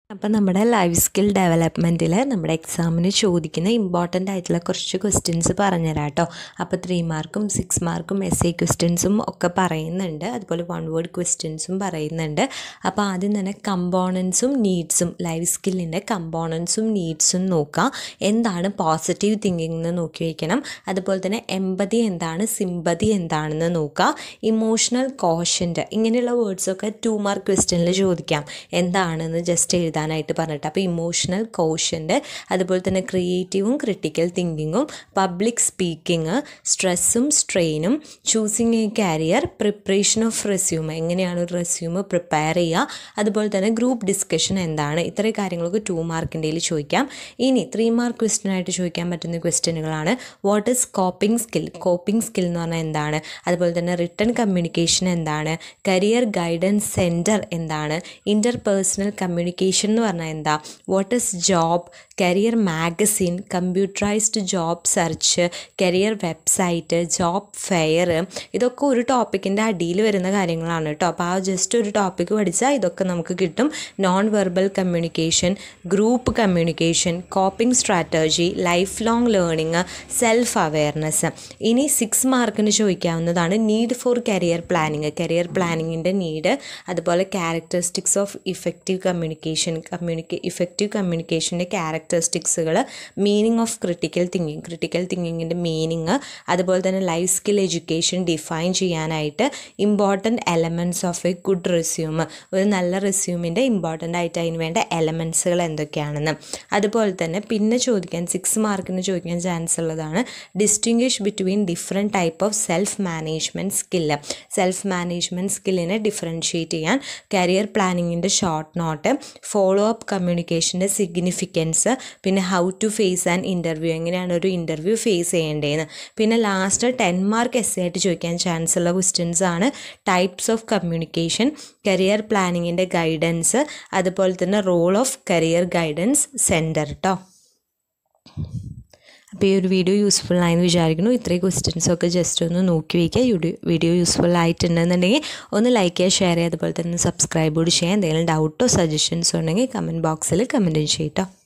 അപ്പം നമ്മുടെ life skill ഡെവലപ്മെൻറ്റിൽ നമ്മുടെ എക്സാമിന് ചോദിക്കുന്ന ഇമ്പോർട്ടൻ്റ് ആയിട്ടുള്ള കുറച്ച് ക്വസ്റ്റ്യൻസ് പറഞ്ഞുതരാം കേട്ടോ അപ്പോൾ ത്രീ മാർക്കും സിക്സ് മാർക്കും എസ് ഐ ക്വസ്റ്റ്യൻസും ഒക്കെ പറയുന്നുണ്ട് അതുപോലെ വൺ വേർഡ് ക്വസ്റ്റ്യൻസും പറയുന്നുണ്ട് അപ്പോൾ ആദ്യം തന്നെ കമ്പോണൻസും നീഡ്സും ലൈഫ് സ്കില്ലിൻ്റെ കമ്പോണൻസും നീഡ്സും നോക്കാം എന്താണ് പോസിറ്റീവ് തിങ്കിങ് എന്ന് നോക്കി വയ്ക്കണം അതുപോലെ തന്നെ എമ്പതി എന്താണ് സിമ്പതി എന്താണെന്ന് നോക്കുക ഇമോഷണൽ കോഷൻ്റ് ഇങ്ങനെയുള്ള വേർഡ്സൊക്കെ ടു മാർക്ക് ക്വസ്റ്റ്യനിൽ ചോദിക്കാം എന്താണെന്ന് ജസ്റ്റ് എഴുതാനായിട്ട് പറഞ്ഞിട്ട് അപ്പോൾ ഇമോഷണൽ കോഷൻ്റ് അതുപോലെ തന്നെ ക്രിയേറ്റീവും ക്രിട്ടിക്കൽ തിങ്കിങ്ങും പബ്ലിക് സ്പീക്കിംഗ് സ്ട്രെസ്സും സ്ട്രെയിനും choosing a career preparation of resume എങ്ങനെയാണ് ഒരു റെസ്യൂം പ്രിപ്പയർ ചെയ്യുക അതുപോലെ തന്നെ ഗ്രൂപ്പ് ഡിസ്കഷൻ എന്താണ് ഇത്രയും കാര്യങ്ങളൊക്കെ ടു മാർക്കിൻ്റെ ചോദിക്കാം ഇനി ത്രീ മാർക്ക് ക്വസ്റ്റ്യൻ ആയിട്ട് ചോദിക്കാൻ പറ്റുന്ന ക്വസ്റ്റ്യനുകളാണ് what is coping skill coping skill എന്ന് പറഞ്ഞാൽ എന്താണ് അതുപോലെ തന്നെ റിട്ടേൺ കമ്മ്യൂണിക്കേഷൻ എന്താണ് കരിയർ ഗൈഡൻസ് സെൻറ്റർ എന്താണ് ഇൻ്റർ പേഴ്സണൽ കമ്മ്യൂണിക്കേഷൻ എന്ന് പറഞ്ഞാൽ എന്താ what is job career magazine computerised job search career website job fair ഇതൊക്കെ ഒരു ടോപ്പിക്കിൻ്റെ അടിയിൽ വരുന്ന കാര്യങ്ങളാണ് കേട്ടോ അപ്പോൾ ആ ജസ്റ്റ് ഒരു ടോപ്പിക്ക് പഠിച്ചാൽ ഇതൊക്കെ നമുക്ക് കിട്ടും non verbal communication group communication coping strategy lifelong learning self awareness ഇനി സിക്സ് മാർക്കിന് ചോദിക്കാവുന്നതാണ് need for career planning career പ്ലാനിങ്ങിൻ്റെ നീഡ് അതുപോലെ characteristics of effective communication communication effective കമ്മ്യൂണിക്കേഷൻ്റെ ക്യാരക്ടറിസ്റ്റിക്സുകൾ meaning of critical thinking critical തിങ്കിങ്ങിൻ്റെ മീനിങ് അതുപോലെ തന്നെ ലൈഫ് സ്കിൽ എഡ്യൂക്കേഷൻ ഡിഫൈൻ ചെയ്യാനായിട്ട് important elements of a good resume ഒരു നല്ല റെസ്യൂമിൻ്റെ ഇമ്പോർട്ടൻ്റ് ആയിട്ട് അതിന് വേണ്ട എലമെൻറ്റ്സുകൾ എന്തൊക്കെയാണെന്ന് അതുപോലെ തന്നെ പിന്നെ ചോദിക്കാൻ സിക്സ് മാർക്കിന് ചോദിക്കാൻ ചാൻസ് ഉള്ളതാണ് distinguish between different type of self management skill self management സ്കില്ലിനെ ഡിഫറൻഷ്യേറ്റ് ചെയ്യാൻ കരിയർ പ്ലാനിങ്ങിൻ്റെ ഷോർട്ട് നോട്ട് ഫോളോ അപ്പ് കമ്മ്യൂണിക്കേഷൻ്റെ സിഗ്നിഫിക്കൻസ് പിന്നെ how to face and interview എങ്ങനെയാണ് ഒരു ഇൻ്റർവ്യൂ ഫേസ് ചെയ്യേണ്ടതെന്ന് പിന്നെ ലാസ്റ്റ് ടെൻ മാർക്ക് എസ് ആയിട്ട് ചോദിക്കാൻ ചാൻസ് ഉള്ള ക്വസ്റ്റ്യൻസ് ആണ് ടൈപ്സ് ഓഫ് കമ്മ്യൂണിക്കേഷൻ കരിയർ പ്ലാനിങ്ങിൻ്റെ ഗൈഡൻസ് അതുപോലെ തന്നെ role of career guidance centre കേട്ടോ അപ്പോൾ ഈ ഒരു വീഡിയോ യൂസ്ഫുൾ ആയെന്ന് വിചാരിക്കുന്നു ഇത്രയും ക്വസ്റ്റ്യൻസൊക്കെ ജസ്റ്റ് ഒന്ന് നോക്കി വയ്ക്കുക വീഡിയോ യൂസ്ഫുൾ ആയിട്ടുണ്ടെന്നുണ്ടെങ്കിൽ ഒന്ന് ലൈക്ക് ചെയ്യുക ഷെയർ ചെയ്യുക അതുപോലെ തന്നെ സബ്സ്ക്രൈബ് കൂടി ചെയ്യുക എന്തെങ്കിലും ഡൗട്ടോ സജഷൻസോ ഉണ്ടെങ്കിൽ കമൻറ്റ് ബോക്സിൽ കമൻറ്റ് ചെയ്യട്ടോ